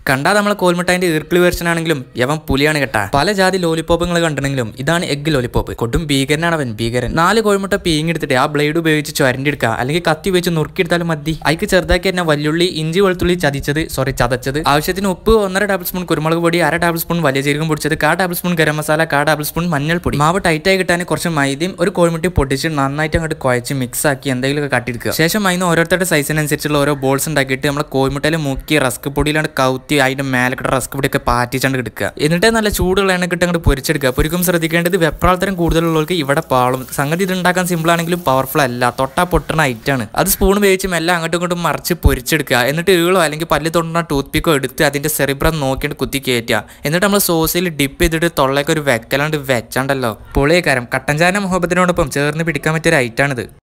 കണ്ടാ നമ്മളെ കോൽമുട്ടായിന്റെ ഈർക്കിളി വേർഷൻ ആണെങ്കിലും യവൻ പുലിയാണ് കേട്ടാ പല ജാതി ലോലിപ്പോപ്പുകൾ കണ്ടിട്ടുണ്ടെങ്കിലും ഇതാണ് എഗ് ലോലിപ്പോപ്പ് കൊടും ഭീകരനാണ് അവൻ ഭീകരൻ നാല് കോഴിമുട്ട പീങ്ങിയെടുത്തിട്ട് ആ ബ്ലേഡ് ഉപയോഗിച്ച് ചുരണ്ടെടുക്കുക അല്ലെങ്കിൽ കത്തി ഉപയോഗിച്ച് നുറുക്കിയെടുത്താലും മതി അതിക്ക് ചെറുതാക്കി തന്നെ വല്യുള്ളി ഇഞ്ചി വെളുത്തുള്ളി ചതിച്ചത് സോറി ചതച്ചത് ആവശ്യത്തിന് ഉപ്പ് ഒന്നര ടേബിൾ സ്പൂൺ കുരുമുളക് പൊടി അര ടേബിൾ സ്പൂൺ വലിയ ജീരകം പൊടിച്ചത് കാ ടേബിൾ സ്പൂൺ ഗരം മസാല കാ ടേബിൾ സ്പൂൺ മഞ്ഞൾപ്പൊടി മാവ് ടൈറ്റായി കിട്ടാൻ കുറച്ച് മൈദയും ഒരു കോഴിമുട്ടി പൊട്ടിച്ച് നന്നായിട്ട് അങ്ങോട്ട് കുഴച്ച് മിക്സ് ആക്കി എന്തെങ്കിലുമൊക്കെ കട്ടിയെടുക്കുക ശേഷം അതിന് ഓരോരുത്തരുടെ സൈസിനനുസരിച്ചുള്ള ഓരോ ബോൾസ് ഉണ്ടാക്കിയിട്ട് നമ്മൾ കോഴിമുട്ടയിൽ മുക്കി റസ്ക് പൊടിയിലാണ് കൗത്തി അതിന്റെ മേലക്കിട്ട് റസ്ക് പൊടിയൊക്കെ പാറ്റിച്ചാണ്ട് എടുക്കുക എന്നിട്ട് നല്ല ചൂടുള്ള എണ്ണ കിട്ടി അങ്ങോട്ട് പൊരിച്ചെടുക്കുക പൊരിക്കും ശ്രദ്ധിക്കേണ്ടത് വെപ്രാളത്തരം കൂടുതലുള്ളവർക്ക് ഇവിടെ പാളും സംഗതി ഇത് ഉണ്ടാക്കാൻ സിമ്പിൾ ആണെങ്കിലും പവർഫുൾ അല്ല തൊട്ടാ പൊട്ടണ ഐറ്റാണ് അത് സ്പൂൺ ഉപയോഗിച്ച് മെല്ലെ അങ്ങോട്ടും ഇങ്ങോട്ടും മറിച്ച് പൊരിച്ചെടുക്കുക എന്നിട്ട് ഈളോ അല്ലെങ്കിൽ പല്ല് തൊണ്ടുന്ന ടൂത്ത് പിക്കോ എടുത്ത് അതിന്റെ സെറിബ്രം നോക്കിയിട്ട് കുത്തി കയറ്റുക എന്നിട്ട് നമ്മൾ സോസിൽ ഡിപ്പ് ചെയ്തിട്ട് തൊള്ളേക്ക് ഒരു വെക്കലാണ്ട് വെച്ചാണ്ടല്ലോ പൊളിയേക്കാരം കട്ടൻ ചാന മുഹബത്തിനോടൊപ്പം ചേർന്ന് പിടിക്കാൻ പറ്റിയ ഒരു ഐറ്റാണിത്